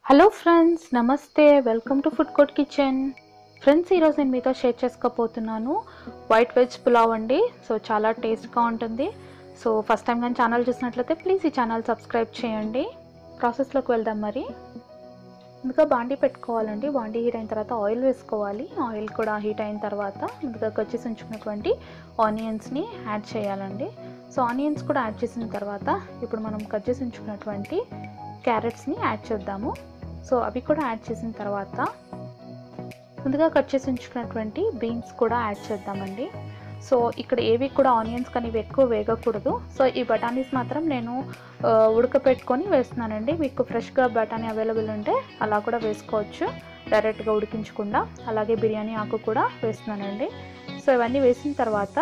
hello friends నమస్తే welcome to food court kitchen friends ఈరోజు నేను మీతో షేర్ చేసుకోపోతున్నాను వైట్ వెజ్ పులావ్ అండి సో చాలా టేస్ట్గా ఉంటుంది సో ఫస్ట్ టైం కానీ ఛానల్ చూసినట్లయితే ప్లీజ్ ఈ ఛానల్ సబ్స్క్రైబ్ చేయండి ప్రాసెస్లోకి వెళ్దాం మరి ముందుగా బాండీ పెట్టుకోవాలండి బాండీ హీట్ అయిన తర్వాత ఆయిల్ వేసుకోవాలి ఆయిల్ కూడా హీట్ అయిన తర్వాత ముందుగా కట్ చేసి ఉంచుకున్నటువంటి ఆనియన్స్ని యాడ్ చేయాలండి సో ఆనియన్స్ కూడా యాడ్ చేసిన తర్వాత ఇప్పుడు మనం కట్ చేసి ఉంచుకున్నటువంటి క్యారెట్స్ని యాడ్ చేద్దాము సో అవి కూడా యాడ్ చేసిన తర్వాత ముందుగా కట్ చేసి ఉంచుకున్నటువంటి బీన్స్ కూడా యాడ్ చేద్దామండి సో ఇక్కడ ఏవి కూడా ఆనియన్స్ కానీ ఇవి ఎక్కువ వేగకూడదు సో ఈ బఠానీస్ మాత్రం నేను ఆ, ఉడకపెట్టుకొని వేస్తున్నానండి మీకు ఫ్రెష్గా బఠానీ అవైలబుల్ ఉంటే అలా కూడా వేసుకోవచ్చు డైరెక్ట్గా ఉడికించకుండా అలాగే బిర్యానీ ఆకు కూడా వేస్తున్నానండి సో ఇవన్నీ వేసిన తర్వాత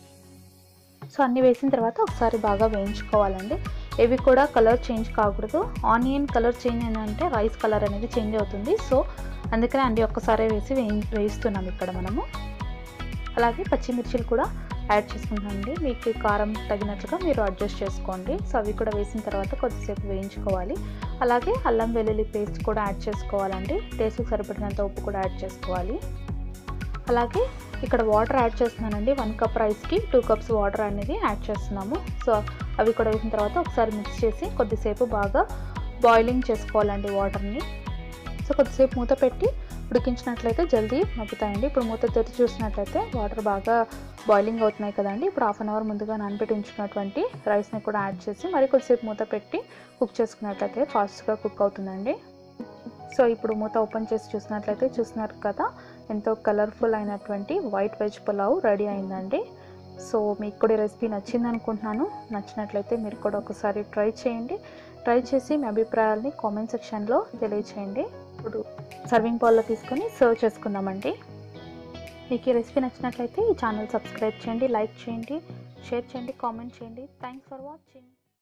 సో అన్నీ వేసిన తర్వాత ఒకసారి బాగా వేయించుకోవాలండి ఇవి కూడా కలర్ చేంజ్ కాకూడదు ఆనియన్ కలర్ చేంజ్ అయిందంటే రైస్ కలర్ అనేది చేంజ్ అవుతుంది సో అందుకనే అన్ని ఒక్కసారి వేసి వేయి వేయిస్తున్నాం ఇక్కడ మనము అలాగే పచ్చిమిర్చిలు కూడా యాడ్ చేసుకుంటామండి మీకు కారం తగినట్లుగా మీరు అడ్జస్ట్ చేసుకోండి సో అవి కూడా వేసిన తర్వాత కొద్దిసేపు వేయించుకోవాలి అలాగే అల్లం వెల్లుల్లి పేస్ట్ కూడా యాడ్ చేసుకోవాలండి టేస్ట్కి సరిపడినంత ఉప్పు కూడా యాడ్ చేసుకోవాలి అలాగే ఇక్కడ వాటర్ యాడ్ చేస్తున్నానండి వన్ కప్ రైస్కి టూ కప్స్ వాటర్ అనేది యాడ్ చేస్తున్నాము సో అవి కూడా వేసిన తర్వాత ఒకసారి మిక్స్ చేసి కొద్దిసేపు బాగా బాయిలింగ్ చేసుకోవాలండి వాటర్ని సో కొద్దిసేపు మూత పెట్టి ఉడికించినట్లయితే జల్దీ మగ్గుతాయండి ఇప్పుడు మూత తెరిచి చూసినట్లయితే వాటర్ బాగా బాయిలింగ్ అవుతున్నాయి కదండి ఇప్పుడు హాఫ్ అన్ అవర్ ముందుగా నానబెట్టి ఉంచుకున్నటువంటి రైస్ని కూడా యాడ్ చేసి మరి కొద్దిసేపు మూత పెట్టి కుక్ చేసుకున్నట్లయితే ఫాస్ట్గా కుక్ అవుతుందండి సో ఇప్పుడు మూత ఓపెన్ చేసి చూసినట్లయితే చూస్తున్నారు కదా ఎంతో కలర్ఫుల్ అయినటువంటి వైట్ వెజ్ పులావ్ రెడీ అయిందండి సో మీకు కూడా ఈ రెసిపీ నచ్చింది అనుకుంటున్నాను నచ్చినట్లయితే మీరు కూడా ఒకసారి ట్రై చేయండి ట్రై చేసి మీ అభిప్రాయాల్ని కామెంట్ సెక్షన్లో తెలియచేయండి ఇప్పుడు సర్వింగ్ బౌల్లో తీసుకొని సర్వ్ చేసుకుందామండి మీకు ఈ రెసిపీ నచ్చినట్లయితే ఈ ఛానల్ సబ్స్క్రైబ్ చేయండి లైక్ చేయండి షేర్ చేయండి కామెంట్ చేయండి థ్యాంక్స్ ఫర్ వాచింగ్